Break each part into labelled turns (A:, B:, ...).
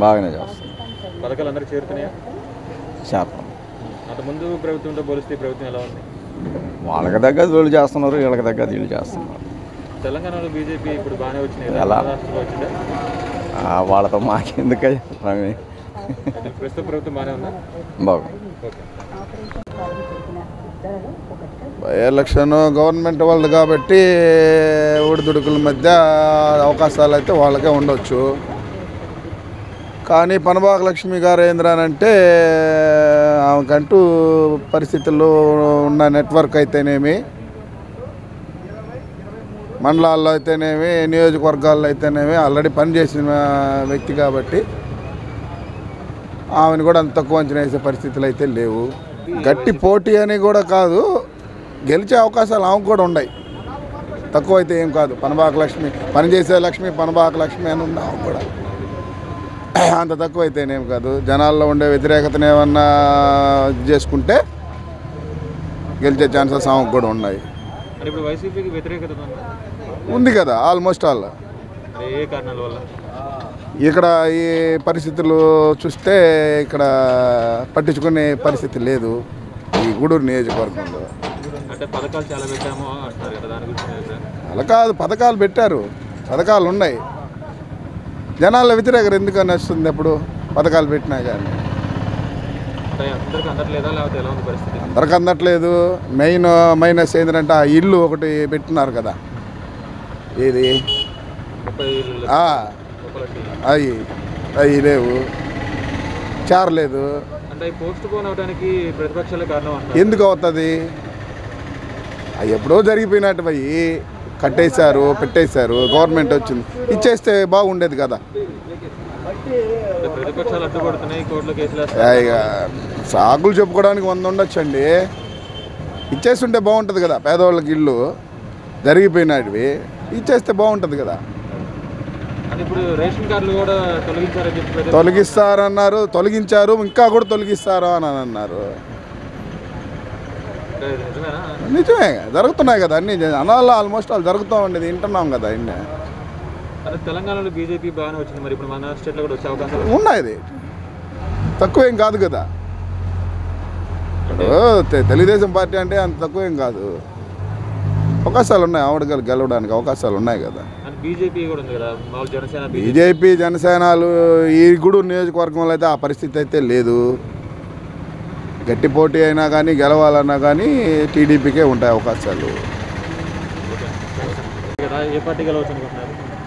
A: బాగానే చేస్తుంది
B: పథకాలు అందరికి చేరుతున్నాయా
A: శాతం
B: అంతకుముందు ప్రభుత్వంతో పోలిస్తే ఈ ప్రభుత్వం ఎలా ఉంది
A: వాళ్ళకి దగ్గర వీళ్ళు చేస్తున్నారు వీళ్ళకి దగ్గర వీళ్ళు చేస్తున్నారు
B: తెలంగాణలో బీజేపీ ఇప్పుడు బాగానే వచ్చినాయి కదా?
A: ఎలా?
B: మహారాష్ట్రలో వచ్చిందా
A: ఆ, వాళ్ళతో మాకెందుకయ్యా స్వామి
B: అయితే ప్రస్తుత ప్రభుత్వం బాగానే ఉందా
A: బాగుంది
B: ఓకే
C: బై ఎలక్షన్ గవర్నమెంట్ వాళ్ళది కాబట్టి ఒడిదుడుకుల మధ్య అవకాశాలు అయితే వాళ్ళకే ఉండొచ్చు కానీ పనబాక లక్ష్మి గారు ఏంద్రానంటే ఆమెకంటూ పరిస్థితుల్లో ఉన్న నెట్వర్క్ అయితేనేమి మండలాల్లో అయితేనేమి నియోజకవర్గాల్లో అయితేనేమి ఆల్రెడీ పనిచేసిన వ్యక్తి కాబట్టి ఆమెను కూడా అంత తక్కువ అంచనా వేసే పరిస్థితులు అయితే లేవు గట్టి పోటీ అని కూడా కాదు గెలిచే అవకాశాలు ఆమెకు కూడా ఉన్నాయి తక్కువ అయితే ఏం కాదు పనబాక లక్ష్మి పనిచేసే లక్ష్మి పనబాక లక్ష్మి అని ఉంది ఆమెకు కూడా అంత తక్కువ అయితేనేం కాదు జనాల్లో ఉండే వ్యతిరేకతను ఏమన్నా ఇది చేసుకుంటే గెలిచే ఛాన్సెస్ ఆమెకు కూడా ఉన్నాయి
B: మరి ఇప్పుడు వైసీపీకి వ్యతిరేకత ఉందా
C: ఉంది కదా ఆల్మోస్ట్ ఆల్
B: మరి ఏ కారణాల వల్ల
C: ఇక్కడ ఈ పరిస్థితులు చూస్తే ఇక్కడ పట్టించుకునే పరిస్థితి లేదు ఈ గూడూరు నియోజకవర్గంలో
B: అంటే పథకాలు చాలా పెట్టాము అంటున్నారు కదా దాని గురించి మీ అభిప్రాయం?
C: అలా కాదు పథకాలు పెట్టారు పథకాలు ఉన్నాయి జనాల వ్యతిరేకత ఎందుకని వస్తుంది అప్పుడు పథకాలు పెట్టినా కానీ
B: అంటే అందరికి అందట్లేదా లేకపోతే ఎలా ఉంది పరిస్థితి
C: అందరికి అందట్లేదు మెయిన్ మైనస్ ఏంటంటే ఆ ఇల్లు ఒకటి పెట్టినారు కదా ఏది
B: ముప్పై ఏళ్ళు
C: ఆ,
B: ఒకరికి
C: అవి అవి లేవు చేరలేదు
B: అంటే పోస్ట్ పోన్ అవడానికి ప్రతిపక్షాలే కారణం అంటారు
C: ఎందుకు అవుతుంది అవి ఎప్పుడో జరిగిపోయినట్టు అవి కట్టేశారు పెట్టేశారు గవర్నమెంట్ వచ్చింది ఇచ్చేస్తే బాగుండేది కదా
B: అంటే ప్రతిపక్షాలు అడ్డుపడుతున్నాయి కోర్టులో కేసులు
C: ఆ,
B: వేస్తారు
C: ఇక సాకులు చెప్పుకోవడానికి వంద ఉండొచ్చండి ఇచ్చేస్తుంటే బాగుంటుంది కదా పేదవాళ్ళకి ఇల్లు జరిగిపోయినవి ఇచ్చేస్తే బాగుంటుంది కదా
B: అంటే ఇప్పుడు రేషన్ కార్డులు కూడా తొలగించారని చెప్పి ప్రతి-
C: తొలగిస్తారన్నారు తొలగించారు ఇంకా కూడా తొలగిస్తారు అని అన్నారు
B: అంటే ఇది నిజమేనా
C: నిజమే జరుగుతున్నాయి కదా అన్ని అనాల్లో ఆల్మోస్ట్ వాళ్ళు జరుగుతూ ఉండేది వింటున్నాం కదా అన్నీ
B: అంటే తెలంగాణలో బీజేపీ బాగానే వచ్చింది మరి ఇప్పుడు మన స్టేట్లో కూడా వచ్చే అవకాశాలు
C: ఉన్నాయి తక్కువేం కాదు కదా ఇప్పుడు తె- తెలుగుదేశం పార్టీ అంటే అంత తక్కువేం కాదు అవకాశాలు ఉన్నాయి ఆవిడ గెల- గెలవడానికి అవకాశాలు ఉన్నాయి కదా
B: అంటే బీజేపీ కూడా ఉంది కదా మామూలు జనసేన బీజేపీ
C: బీజేపీ జనసేనలు ఈ గూడూరు నియోజకవర్గంలో అయితే ఆ పరిస్థితి అయితే లేదు గట్టి పోటీ అయినా కానీ గెలవాలన్నా కానీ టీడీపీకే ఉంటాయి అవకాశాలు
B: కదా ఏ పార్టీ గెలవచ్చు అనుకుంటున్నారు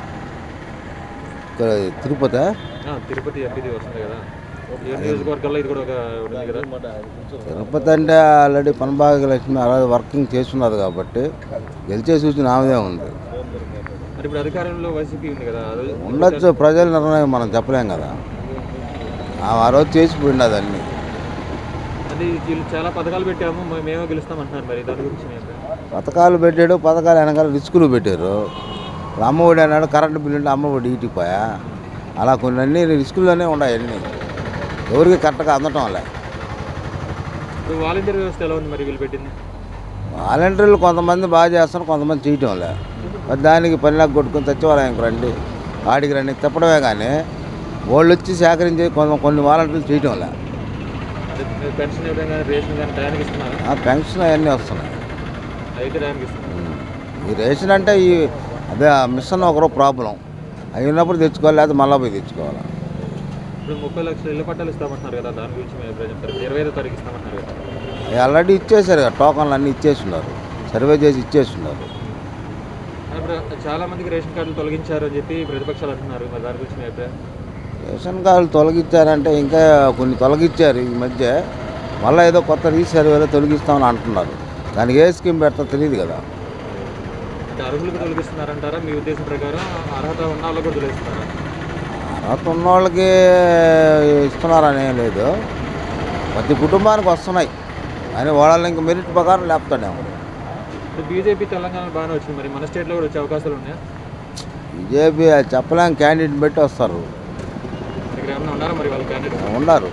D: ఇక్కడ తిరుపతి
B: ఆ, తిరుపతి ఎంపీది వస్తుంది కదా ఏ నియోజకవర్గాల్లో ఇది కూడా ఒక ఉంది కదా
D: తిరుపతి అంటే ఆల్రెడీ పనబాగ లక్ష్మి అలాగే వర్కింగ్ చేస్తున్నది కాబట్టి గెలిచే సూచన ఆమెదే ఉంది
B: మరి ఇప్పుడు అధికారంలో వైసీపీ ఉంది కదా అది
D: ఉండొచ్చు ప్రజల నిర్ణయం మనం చెప్పలేం కదా ఆమె ఆ రోజు చేసిపోయినది అన్ని
B: అది వీళ్ళు చాలా పథకాలు పెట్టాము మే- మేమే గెలుస్తాం అంటున్నారు మరి దాని గురించి మీ అభిప్రాయం?
D: పథకాలు పెట్టాడు పథకాలు వెనకాల రిస్కులు పెట్టారు ఇప్పుడు అమ్మఒడి అన్నాడు కరెంటు బిల్లు అంటే అమ్మఒడి ఇటుకుపోయా అలా కొన్ని అన్ని రిస్కుల్లోనే ఉన్నాయి అన్నీ ఎవరికి కరెక్ట్గా అందటం వల్ల
B: ఇప్పుడు వాలంటీర్ వ్యవస్థ ఎలా ఉంది మరి వీళ్ళు పెట్టింది
D: వాలంటీర్లు కొంతమంది బాగా చేస్తారు కొంతమంది చేయటం లే మరి దానికి పనిలాగా కొట్టుకొని సచివాలయంకి రండి వాడికి రండి తిప్పడమే కానీ వాళ్ళు వచ్చి సేకరించి కొంత కొన్ని వాలంటీర్లు చేయటం లే
B: అంటే పెన్షన్ ఇవ్వడం కానీ రేషన్ కానీ టయానికి ఇస్తున్నారు
D: ఆ పెన్షన్ అవన్నీ వస్తున్నాయి
B: అయితే టయానికి ఇస్తున్నారు
D: ఈ రేషన్ అంటే ఈ అదే ఆ మిషన్ ఒకరో ప్రాబ్లం అవి ఉన్నప్పుడు తెచ్చుకోవాలి లేదా మళ్ళీ పోయి తెచ్చుకోవాలి
B: ఇప్పుడు ముప్పై లక్షల ఇళ్ళ పట్టాలు ఇస్తామంటున్నారు కదా దాని గురించి మీ అభిప్రాయం చెప్తారు ఇరవై ఐదో తారీఖు ఇస్తామంటున్నారు కదా
D: అవి ఆల్రెడీ ఇచ్చేసారు కదా టోకన్లు అన్నీ ఇచ్చేస్తున్నారు సర్వే చేసి ఇచ్చేస్తున్నారు
B: ఇప్పుడు చాలా మందికి రేషన్ కార్డులు తొలగించారు అని చెప్పి ప్రతిపక్షాలు అంటున్నారు మరి దాని గురించి మీ అభిప్రాయం
D: రేషన్ కార్డులు తొలగించారంటే ఇంకా కొన్ని తొలగించారు ఈ మధ్య మళ్ళీ ఏదో కొత్త రీసర్వేలో తొలగిస్తామని అంటున్నారు దానికి ఏ స్కీమ్ పెడతా తెలియదు కదా
B: అంటే అర్హులకు తొలగిస్తున్నారంటారా మీ ఉద్దేశం ప్రకారం అర్హత ఉన్న వాళ్ళకు కూడా తొలగిస్తున్నారా
D: అర్హత ఉన్న వాళ్ళకి ఇస్తున్నారని ఏం లేదు ప్రతి కుటుంబానికి వస్తున్నాయి అని వాళ్ళని ఇంక మెరిట్ ప్రకారం లేపుతాడేమో
B: ఇప్పుడు బీజేపీ తెలంగాణ బాగానే వచ్చింది మరి మన స్టేట్లో కూడా వచ్చే అవకాశాలు ఉన్నాయా
D: బీజేపీ చెప్పలేం క్యాండిడేట్ బట్టి వస్తారు
B: ఇక్కడ ఏమన్నా ఉన్నారా మరి వాళ్ళ క్యాండిడేట్
D: ఉన్నారు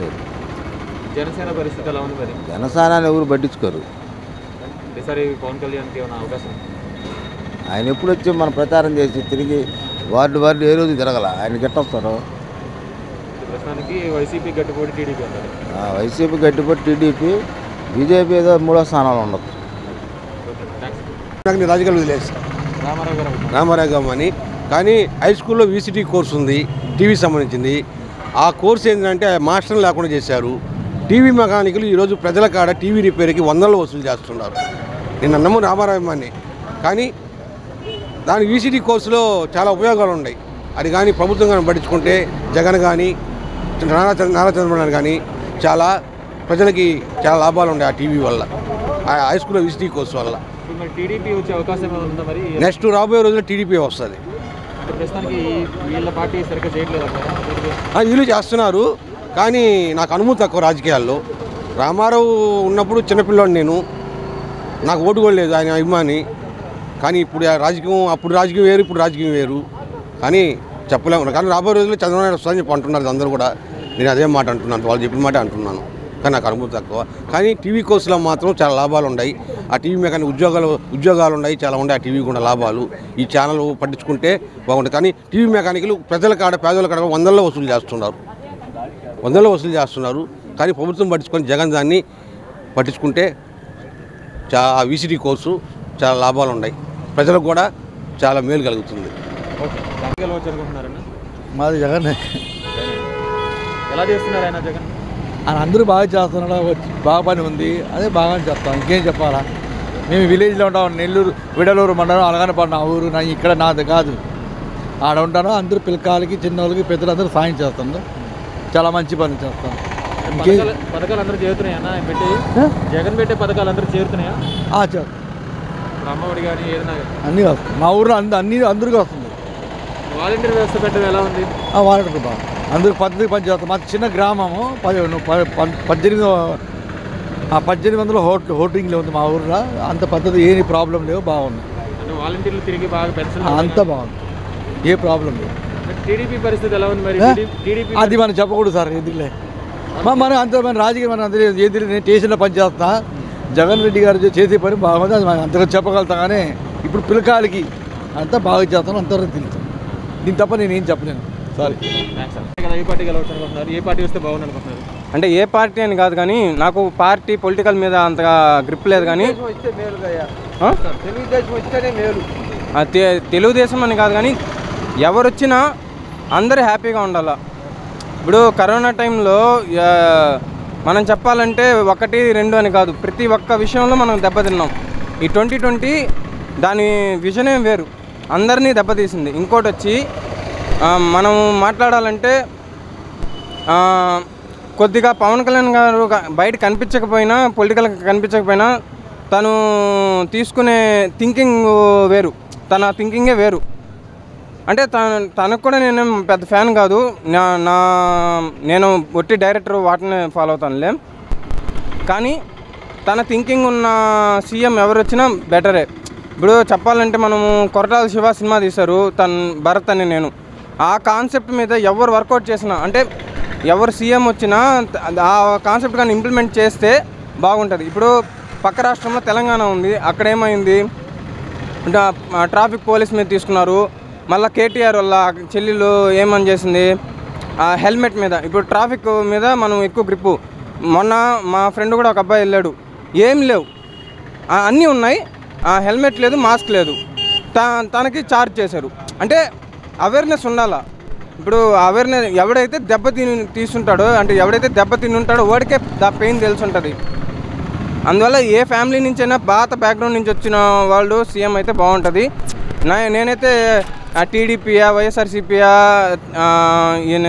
B: జనసేన పరిస్థితి ఎలా ఉంది మరి
D: జనసేనని ఎవరు పట్టించుకోరు
B: ఈసారి పవన్ కళ్యాణ్కి ఏమైనా అవకాశం ఉందా?
D: ఆయన ఎప్పుడు వచ్చి మన ప్రచారం చేసి తిరిగి వార్డు వార్డు ఏ రోజు తిరగల ఆయన గిట్టొస్తారు
B: ప్రస్తుతానికి వైసీపీ గట్టుపోటీ టీడీపీ అంటారు
D: ఆ, వైసీపీ గట్టిపట్టి టీడీపీ బీజేపీ ఏదో మూడో స్థానాలు ఉండదు
B: ఓకే థ్యాంక్స్
E: నాకు నేను రాజకీయాలు వదిలేసి
B: రామారావు గారు అవుతున్నారు.
E: రామారావు అని కానీ హై స్కూల్లో వీసీటీ కోర్స్ ఉంది టీవీ సంబంధించింది ఆ కోర్స్ ఏంటంటే మాస్టర్లు లేకుండా చేశారు టీవీ మెకానికలు ఈరోజు ప్రజల కాడ టీవీ రిపేర్కి వందలు వసూలు చేస్తున్నారు నేను అన్నము రామారావు కానీ దాని వీసీటీ కోర్సులో చాలా ఉపయోగాలు ఉన్నాయి అది కానీ ప్రభుత్వం కానీ పట్టించుకుంటే జగన్ కానీ నారా చంద్ర- నారా చంద్రబాబు నాయుడు కానీ చాలా ప్రజలకి చాలా లాభాలు ఉన్నాయి ఆ టీవీ వల్ల ఆ హై స్కూల్లో వీసీటీ కోర్సు వల్ల
B: ఇప్పుడు మరి టీడీపీ వచ్చే అవకాశం ఏమైనా ఉందా మరి
E: నెక్స్ట్ రాబోయే రోజుల్లో టీడీపీ వస్తుంది
B: అంటే ప్రస్తుతానికి వీళ్ళ పార్టీ సరిగ్గా చేయట్లేదు అంటారా
E: ఆ, వీళ్ళు చేస్తున్నారు కానీ నాకు అనుమతి తక్కువ రాజకీయాల్లో రామారావు ఉన్నప్పుడు చిన్నపిల్లాడు నేను నాకు ఓటు కూడా లేదు ఆయన అభిమాని కానీ ఇప్పుడు ఆ రాజకీయం అప్పుడు రాజకీయం వేరు ఇప్పుడు రాజకీయం వేరు కానీ చెప్పలేము కానీ రాబోయే రోజుల్లో చంద్రబాబు నాయుడు వస్తుందని చెప్పి అంటున్నారు అందరూ కూడా నేను అదే మాట అంటున్నాను వాళ్ళు చెప్పిన మాట అంటున్నాను కానీ నాకు అనుమతి తక్కువ కానీ టీవీ కోర్సులో మాత్రం చాలా లాభాలు ఉన్నాయి ఆ టీవీ మెకానిక్ ఉద్యోగాలు ఉద్యోగాలు ఉన్నాయి చాలా ఉన్నాయి ఆ టీవీ కూడా లాభాలు ఈ ఛానల్ పట్టించుకుంటే బాగుంటుంది కానీ టీవీ మెకానికలు ప్రజల కాడ పేదల కాడ వందల్లో వసూలు చేస్తున్నారు వందల్లో వసూలు చేస్తున్నారు కానీ ప్రభుత్వం పట్టించుకొని జగన్ దాన్ని పట్టించుకుంటే చా విసిటీ కోర్సు చాలా లాభాలు ఉన్నాయి ప్రజలకు కూడా చాలా మేలు కలుగుతుంది
B: ఓకే దానికి వెళ్ళవచ్చు అనుకుంటున్నారన్న
F: మాది జగన్
B: ఎలా చేస్తున్నారు ఆయన జగన్
F: ఆయన అందరూ బాగా చేస్తున్నాడు వచ్చి బాగా పని ఉంది అదే బాగా చేస్తాం ఇంకేం చెప్పాలా మేము విలేజ్లో ఉంటాం నెల్లూరు విడలూరు మండలం అలగనపడిన నా ఊరు నా ఇక్కడ నాది కాదు ఆడ ఉంటాను అందరూ పిల్లకాయలకి చిన్నోళ్ళకి పెద్దలందరూ సాయం చేస్తాను చాలా మంచి పని చేస్తాం ఇంకేం
B: పథకాలు పథకాలు అందరూ చేరుతున్నాయా అన్న ఆయన పెట్టి జగన్ పెట్టే పథకాలు అందరూ చేరుతున్నాయా
F: ఆ, చేస్తాం
B: ఇప్పుడు అమ్మఒడి కానీ ఏదైనా
F: అన్నీ వస్తాయి మా ఊర్లో అంద అన్ని అందరికీ వస్తుంది
B: వాలంటీర్ వ్యవస్థ పెట్టడం ఎలా ఉంది
F: ఆ వాడటం బాగా అందరూ పద్ధతి పని చేస్తాం మా చిన్న గ్రామము పది ప- ప- పద్దెనిమిది ఆ పద్దెనిమిది వందల హోట్ హోటింగ్లో ఉంది మా ఊర్లో అంత పద్ధతి ఏమి ప్రాబ్లం లేవు బాగుంది
B: అంటే వాలంటీర్లు తిరిగి బాగా పెన్షన్
F: అంత బాగుంది ఏ ప్రాబ్లం లేదు
B: టీడీపీ పరిస్థితి ఎలా ఉంది మరి
F: ఏ?
B: టీడీపీ
F: అది మనం చెప్పకూడదు సార్ ఎందుకులే మ- మనం అంత మన రాజకీయం మనం అంత ఏది నేను స్టేషన్లో పని చేస్తా జగన్ రెడ్డి గారు చే- చేసే పని బాగుంది అది మనం అంతగా చెప్పగలుగుతాం కానీ ఇప్పుడు పిల్లకాయలకి అంతా బాగా చేస్తాను అంతవరకు తెలుసు దీని తప్ప నేను ఏం చెప్పలేను సారీ
B: థ్యాంక్స్ అన్న. కదా ఏ పార్టీ గెలవచ్చు అనుకుంటున్నారు ఏ పార్టీ వస్తే బాగుంది అనుకుంటున్నారు
G: అంటే ఏ పార్టీ అని కాదు కానీ నాకు పార్టీ పొలిటికల్ మీద అంతగా గ్రిప్ లేదు కానీ ఆ? ఆ, తె- తెలుగుదేశం అని కాదు కానీ ఎవరు వచ్చినా అందరూ హ్యాపీగా ఉండాల ఇప్పుడు కరోనా టైంలో ఆ, మనం చెప్పాలంటే ఒకటి రెండు అని కాదు ప్రతి ఒక్క విషయంలో మనం దెబ్బతిన్నాం ఈ ట్వంటీ ట్వంటీ దాని విజనే వేరు అందరినీ దెబ్బతీసింది ఇంకోటి వచ్చి ఆ, మనం మాట్లాడాలంటే ఆ, కొద్దిగా పవన్ కళ్యాణ్ గారు క- బయట కనిపించకపోయినా పొలిటికల్ కనిపించకపోయినా తను తీసుకునే థింకింగ్ వేరు తన థింకింగే వేరు అంటే తన తనకు కూడా నేను పెద్ద ఫ్యాన్ కాదు నా నా నేను ఒట్టి డైరెక్టర్ వాటిని ఫాలో అవుతానులే కానీ తన థింకింగ్ ఉన్న సీఎం ఎవరు వచ్చినా బెటరే ఇప్పుడు చెప్పాలంటే మనము కొరటాల శివ సినిమా తీశారు తన భరత్ అని నేను ఆ కాన్సెప్ట్ మీద ఎవరు వర్కౌట్ చేసినా అంటే ఎవరు సీఎం వచ్చినా త- ఆ కాన్సెప్ట్ కానీ ఇంప్లిమెంట్ చేస్తే బాగుంటుంది ఇప్పుడు పక్క రాష్ట్రంలో తెలంగాణ ఉంది అక్కడ ఏమైంది అంటే ఆ ట్రాఫిక్ పోలీస్ మీద తీసుకున్నారు మళ్ళీ కేటీఆర్ వల్ల చెల్లెలు ఏమని చేసింది ఆ హెల్మెట్ మీద ఇప్పుడు ట్రాఫిక్ మీద మనం ఎక్కువ గ్రిప్పు మొన్న మా ఫ్రెండ్ కూడా ఒక అబ్బాయి వెళ్ళాడు ఏం లేవు ఆ, అన్నీ ఉన్నాయి ఆ హెల్మెట్ లేదు మాస్క్ లేదు త తనకి చార్జ్ చేశారు అంటే అవేర్నెస్ ఉండాలా ఇప్పుడు అవేర్నెస్ ఎవడైతే దెబ్బ తిని తీసుంటాడో అంటే ఎవడైతే దెబ్బ తిని ఉంటాడో వాడికే దా పెయిన్ తెలిసి ఉంటుంది అందువల్ల ఏ ఫ్యామిలీ నుంచైనా పాత బ్యాక్గ్రౌండ్ నుంచి వచ్చిన వాళ్ళు సీఎం అయితే బాగుంటుంది నా నేనైతే ఆ టీడీపీయా వైఎస్ఆర్సీపీయా ఈయన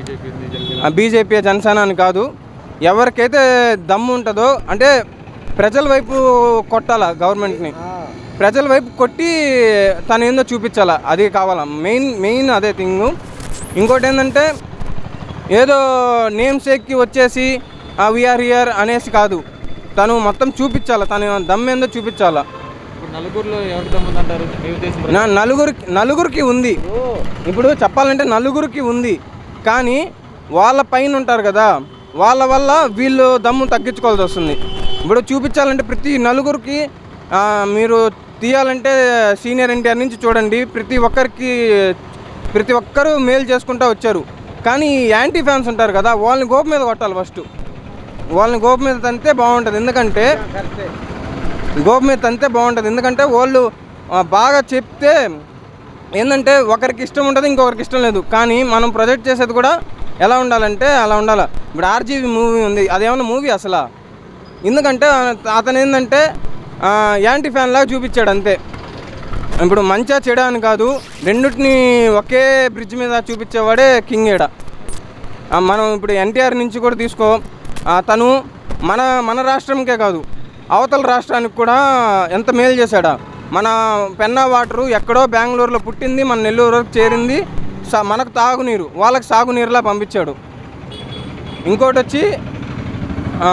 G: బీజేపీ జనసేన అని కాదు ఎవరికైతే దమ్ము ఉంటుందో అంటే ప్రజల వైపు కొట్టాలా గవర్నమెంట్ని ప్రజల వైపు కొట్టి తను ఏందో చూపించాలా అది కావాలా మెయిన్ మెయిన్ అదే థింగ్ ఇంకోటి ఏంటంటే ఏదో నేమ్ సేక్కి వచ్చేసి వీఆర్ హియర్ అనేసి కాదు తను మొత్తం చూపించాలా తను దమ్మేందో చూపించాలా
B: ఇప్పుడు నలుగురిలో ఎవరికి దమ్ముందంటారు మీ ఉద్దేశం ప్రకారం?
G: నా నలుగురికి నలుగురికి ఉంది ఇప్పుడు చెప్పాలంటే నలుగురికి ఉంది కానీ వాళ్ళ పైన ఉంటారు కదా వాళ్ళ వల్ల వీళ్ళు దమ్ము తగ్గించుకోవాల్సి వస్తుంది ఇప్పుడు చూపించాలంటే ప్రతి నలుగురికి ఆ, మీరు తీయాలంటే సీనియర్ ఎన్టీఆర్ నుంచి చూడండి ప్రతి ఒక్కరికి ప్రతి ఒక్కరూ మేలు చేసుకుంటూ వచ్చారు కానీ ఈ యాంటీ ఫ్యాన్స్ ఉంటారు కదా వాళ్ళని గోపు మీద కొట్టాలి ఫస్ట్ వాళ్ళని గోపు మీద తంతే బాగుంటుంది ఎందుకంటే గోపు మీద తంతే బాగుంటుంది ఎందుకంటే వాళ్ళు ఆ, బాగా చెప్తే ఏంటంటే ఒకరికి ఇష్టం ఉంటుంది ఇంకొకరికి ఇష్టం లేదు కానీ మనం ప్రొజెక్ట్ చేసేది కూడా ఎలా ఉండాలంటే అలా ఉండాలి ఇప్పుడు ఆర్జీవి మూవీ ఉంది అదేమన్నా మూవీ అసలు ఎందుకంటే ఆ- అతను ఏంటంటే ఆ, యాంటీ ఫ్యాన్ లాగా చూపించాడు అంతే ఇప్పుడు మంచిగా చెడ అని కాదు రెండింటిని ఒకే బ్రిడ్జ్ మీద చూపించేవాడే కింగ్ ఏడ ఆ, మనం ఇప్పుడు ఎన్టీఆర్ నుంచి కూడా తీసుకో ఆ, తను మన మన రాష్ట్రంకే కాదు అవతల రాష్ట్రానికి కూడా ఎంత మేలు చేశాడా మన పెన్నా వాటరు ఎక్కడో బెంగళూరులో పుట్టింది మన నెల్లూరు వరకు చేరింది స- మనకు తాగునీరు వాళ్ళకి సాగునీరులా పంపించాడు ఇంకోటి వచ్చి ఆ,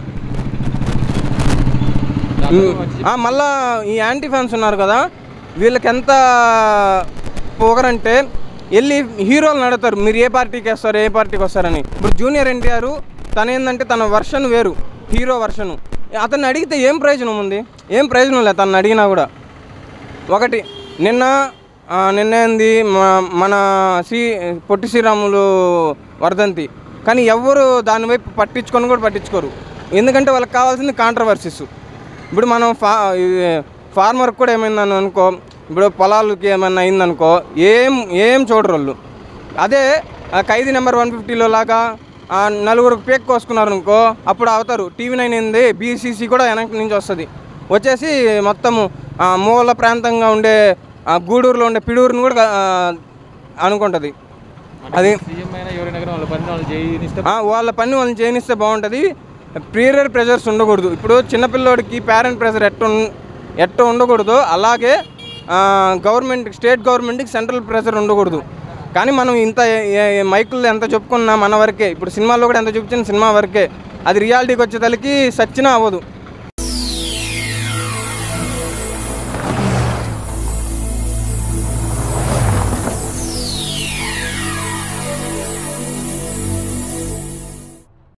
G: ఆ, మళ్ళా ఈ యాంటీ ఫ్యాన్స్ ఉన్నారు కదా వీళ్ళకి ఎంత పొగరంటే వెళ్ళి హీరోలను అడుగుతారు మీరు ఏ పార్టీకి వస్తారు ఏ పార్టీకి వస్తారని ఇప్పుడు జూనియర్ ఎన్టీఆర్ తన ఏంటంటే తన వర్షన్ వేరు హీరో వర్షను అతన్ని అడిగితే ఏం ప్రయోజనం ఉంది ఏం ప్రయోజనం లేదు తను అడిగినా కూడా ఒకటి నిన్న ఆ, నిన్న ఏంది మ- మన శ్రీ పొట్టి శ్రీరాములు వర్ధంతి కానీ ఎవ్వరు దాని వైపు పట్టించుకొని కూడా పట్టించుకోరు ఎందుకంటే వాళ్ళకి కావాల్సింది కాంట్రవర్సీస్ ఇప్పుడు మనం ఫా ఫార్మర్కి కూడా ఏమైందని అనుకో ఇప్పుడు పొలాలకి ఏమైనా అయిందనుకో ఏం ఏం చూడరు వాళ్ళు అదే ఆ ఖైదీ నెంబర్ వన్ ఫిఫ్టీలో లాగా ఆ నలుగురు పేక్ కోసుకున్నారు అనుకో అప్పుడు అవుతారు టీవీ నైన్ ఏంది బీసీసీ కూడా వెనక నుంచి వస్తుంది వచ్చేసి మొత్తము ఆ, మూల ప్రాంతంగా ఉండే ఆ, గూడూరులో ఉండే పిడూరుని కూడా ఆ, అనుకుంటుంది అది
B: సీఎం అయినా ఎవరైనా కానీ వాళ్ళ పని వాళ్ళు చేయనిస్తే
G: ఆ, వాళ్ళ పని వాళ్ళని చేయనిస్తే బాగుంటుంది పీరియర్ ప్రెజర్స్ ఉండకూడదు ఇప్పుడు చిన్నపిల్లోడికి పేరెంట్ ప్రెజర్ ఎట్ట ఉన్- ఎట్ట ఉండకూడదు అలాగే గవర్నమెంట్ స్టేట్ గవర్నమెంట్కి సెంట్రల్ ప్రెజర్ ఉండకూడదు కానీ మనం ఇంత మైకుల్లో ఎంత చెప్పుకున్నా మన వరకే ఇప్పుడు సినిమాలో కూడా ఎంత చూపించిన సినిమా వరకే అది రియాలిటీకి వచ్చేసరికి సచ్చినా అవ్వదు